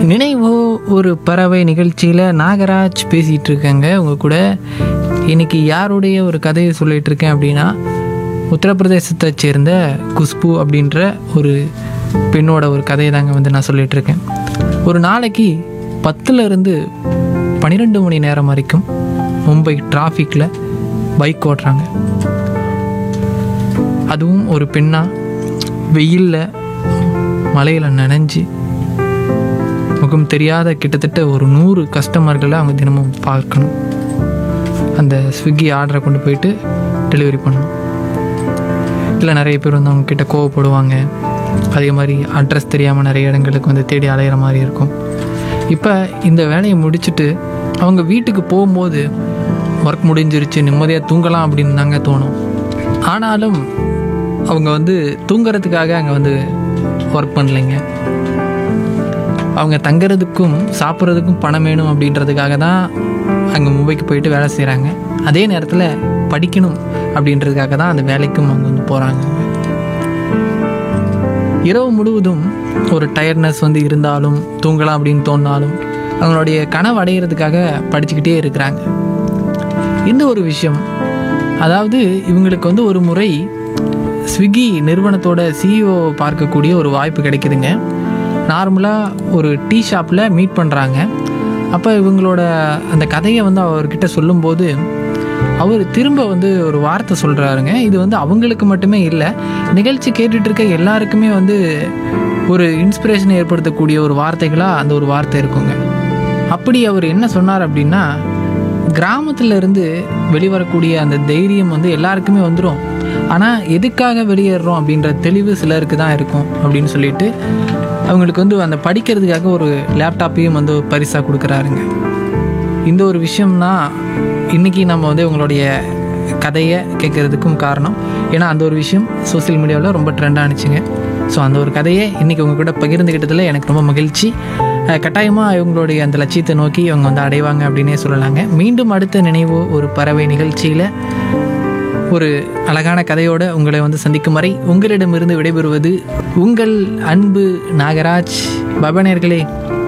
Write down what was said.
நினைவோ ஒரு பறவை நிகழ்ச்சியில் நாகராஜ் பேசிகிட்டு இருக்கேங்க உங்கள் கூட இன்னைக்கு யாருடைய ஒரு கதையை சொல்லிட்டு இருக்கேன் அப்படின்னா உத்தரப்பிரதேசத்தை சேர்ந்த குஷ்பு அப்படின்ற ஒரு பெண்ணோட ஒரு கதையை தாங்க வந்து நான் சொல்லிட்டு இருக்கேன் ஒரு நாளைக்கு பத்துல இருந்து பன்னிரெண்டு மணி நேரம் வரைக்கும் மும்பை டிராஃபிக்கில் பைக் ஓட்டுறாங்க அதுவும் ஒரு பெண்ணா வெயிலில் மலையில் நனைஞ்சு முகம் தெரியாத கிட்டத்தட்ட ஒரு நூறு கஸ்டமர்களை அவங்க தினமும் பார்க்கணும் அந்த ஸ்விக்கி ஆர்டரை கொண்டு போயிட்டு டெலிவரி பண்ணணும் இல்லை நிறைய பேர் வந்து அவங்க கிட்ட கோவப்படுவாங்க அதே மாதிரி அட்ரஸ் தெரியாமல் நிறைய இடங்களுக்கு வந்து தேடி அலையிற மாதிரி இருக்கும் இப்போ இந்த வேலையை முடிச்சுட்டு அவங்க வீட்டுக்கு போகும்போது ஒர்க் முடிஞ்சிருச்சு நிம்மதியாக தூங்கலாம் அப்படின்னு தாங்க தோணும் ஆனாலும் அவங்க வந்து தூங்குறதுக்காக அங்கே வந்து ஒர்க் பண்ணலைங்க அவங்க தங்குறதுக்கும் சாப்பிட்றதுக்கும் பணம் வேணும் அப்படின்றதுக்காக தான் அங்கே மும்பைக்கு போயிட்டு வேலை செய்கிறாங்க அதே நேரத்தில் படிக்கணும் அப்படின்றதுக்காக தான் அந்த வேலைக்கும் அவங்க வந்து போகிறாங்க இரவு முழுவதும் ஒரு டயர்ட்னஸ் வந்து இருந்தாலும் தூங்கலாம் அப்படின்னு தோணினாலும் அவங்களுடைய கனவு அடையிறதுக்காக படிச்சுக்கிட்டே இருக்கிறாங்க இந்த ஒரு விஷயம் அதாவது இவங்களுக்கு வந்து ஒரு முறை ஸ்விக்கி நிறுவனத்தோட சிஇஓ பார்க்கக்கூடிய ஒரு வாய்ப்பு கிடைக்குதுங்க நார்மலாக ஒரு டீ ஷாப்பில் மீட் பண்ணுறாங்க அப்போ இவங்களோட அந்த கதையை வந்து அவர்கிட்ட சொல்லும்போது அவர் திரும்ப வந்து ஒரு வார்த்தை சொல்கிறாருங்க இது வந்து அவங்களுக்கு மட்டுமே இல்லை நிகழ்ச்சி கேட்டுட்டு இருக்க எல்லாருக்குமே வந்து ஒரு இன்ஸ்பிரேஷன் ஏற்படுத்தக்கூடிய ஒரு வார்த்தைகளாக அந்த ஒரு வார்த்தை இருக்குங்க அப்படி அவர் என்ன சொன்னார் அப்படின்னா கிராமத்துல இருந்து வெளிவரக்கூடிய அந்த தைரியம் வந்து எல்லாருக்குமே வந்துடும் ஆனால் எதுக்காக வெளியேறோம் அப்படின்ற தெளிவு சிலருக்கு தான் இருக்கும் அப்படின்னு சொல்லிட்டு அவங்களுக்கு வந்து அந்த படிக்கிறதுக்காக ஒரு லேப்டாப்பையும் வந்து பரிசாக கொடுக்குறாருங்க இந்த ஒரு விஷயம்னா இன்றைக்கி நம்ம வந்து உங்களுடைய கதையை கேட்குறதுக்கும் காரணம் ஏன்னா அந்த ஒரு விஷயம் சோஷியல் மீடியாவில் ரொம்ப ட்ரெண்ட் ஆனிச்சுங்க ஸோ அந்த ஒரு கதையை இன்றைக்கி உங்கள் கூட பகிர்ந்துக்கிட்டதில் எனக்கு ரொம்ப மகிழ்ச்சி கட்டாயமாக இவங்களுடைய அந்த லட்சியத்தை நோக்கி இவங்க வந்து அடைவாங்க அப்படின்னே சொல்லலாங்க மீண்டும் அடுத்த நினைவு ஒரு பறவை நிகழ்ச்சியில் ஒரு அழகான கதையோட உங்களை வந்து சந்திக்கும் வரை உங்களிடமிருந்து விடைபெறுவது உங்கள் அன்பு நாகராஜ் பபனர்களே